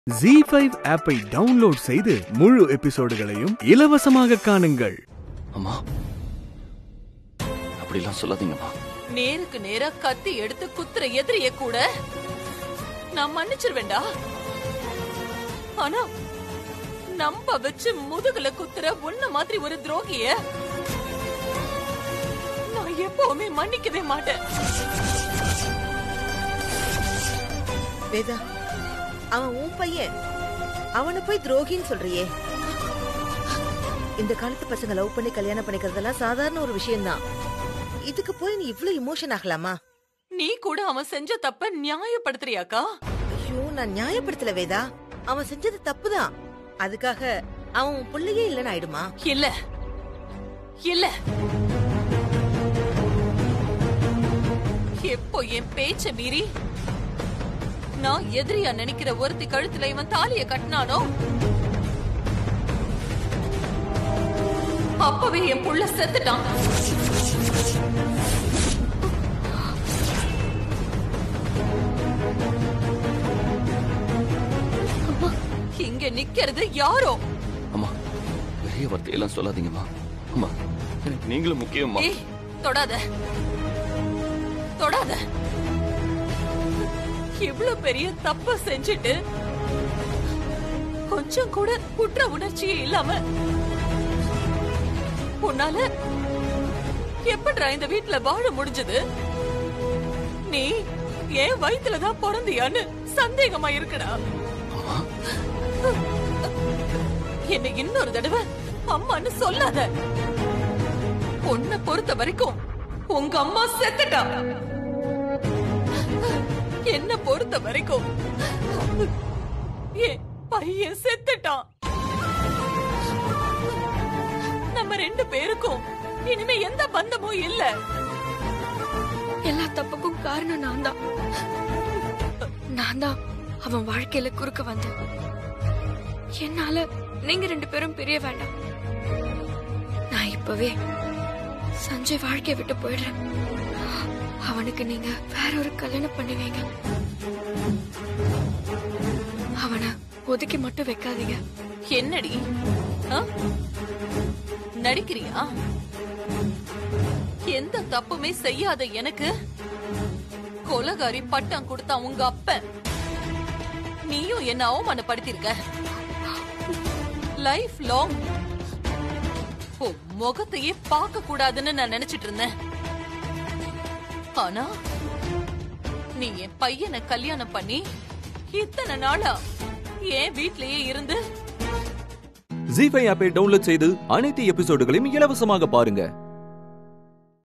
G five ஆப்பை download செய்து முழு எபிசோடுகளையும் இலவசமாக காணுங்கள் அம்மா அப்படிலாம் சொல்லாதீங்கம்மா நேருக்கு நேரா கத்தி எடுத்து குத்துற எதிரிய கூட நான் மன்னிச்சிருவேண்டா ஆனா நம்ப வச்சு முதுகுல குத்துற உன்ன மாதிரி ஒரு துரோகிய நான் எப்பவுமே மன்னிக்கவே மாட்டேன் வேதா அவன் உன் பையன் அவனை போய் துரோகின்னு சொல்றியே இந்த காலத்து பசங்க லவ் பண்ணி கல்யாணம் பண்ணிக்கிறதெல்லாம் சாதாரண ஒரு விஷயம்தான் இதுக்கு போய் நீ இவ்ளோ இமோஷன் ஆகலாமா நீ கூட அவன் செஞ்ச தப்ப நியாயப்படுத்துறியாக்கா ஐயோ நான் நியாயப்படுத்தல வேதா அவன் செஞ்சது தப்புதான் அதுக்காக அவன் உன் பிள்ளையே இல்லைன்னு ஆயிடுமா இல்ல இல்ல எப்போ என் பேச்ச மீறி நான் எதிரியா நினைக்கிற ஒருத்தி கழுத்துல இவன் தாலிய கட்டினானோ அப்பவே என் புள்ள செத்துட்டான் அம்மா, இங்க நிக்கிறது யாரோ அம்மா பெரிய வார்த்தையெல்லாம் சொல்லாதீங்கம்மா அம்மா எனக்கு நீங்களும் முக்கியம்மா ஏய் தொடாத தொடாத இவ்ளோ பெரிய தப்பு செஞ்சுட்டு கொஞ்சம் கூட குற்ற உணர்ச்சியே இல்லாம உன்னால எப்படிடா இந்த வீட்ல வாழ முடிஞ்சது நீ ஏன் வயித்துல தான் பிறந்தியான்னு சந்தேகமா இருக்குடா அம்மா என்ன இன்னொரு தடவை அம்மான்னு சொல்லாத பொண்ண பொறுத்த வரைக்கும் உங்க அம்மா செத்துட்டா என்ன பொறுத்த வரைக்கும் என் பையன் செத்துட்டான் நம்ம ரெண்டு பேருக்கும் இனிமே எந்த பந்தமும் இல்ல எல்லா தப்புக்கும் காரணம் நான் தான் நான் தான் அவன் வாழ்க்கையில குறுக்க வந்தேன் என்னால நீங்க ரெண்டு பேரும் பிரிய வேண்டாம் நான் இப்பவே சஞ்சய் வாழ்க்கைய விட்டு போயிடுறேன் அவனுக்கு நீங்க வேற ஒரு கல்யாணம் பண்ணுவீங்க அவனை ஒதுக்கி மட்டும் வைக்காதீங்க என்னடி ஆ? நடிக்கிறியா எந்த தப்புமே செய்யாத எனக்கு கொலகாரி பட்டம் கொடுத்தா உங்க அப்ப நீயும் என்ன அவமானப்படுத்திருக்க லைஃப் லாங் உன் முகத்தையே பார்க்க கூடாதுன்னு நான் நினைச்சிட்டு இருந்தேன் ஆனா நீ என் பையனை கல்யாணம் பண்ணி இத்தனை நாளா என் வீட்லயே இருந்து ஜி ஃபைவ் ஆப்பை டவுன்லோட் செய்து அனைத்து எபிசோடுகளையும் இலவசமாக பாருங்க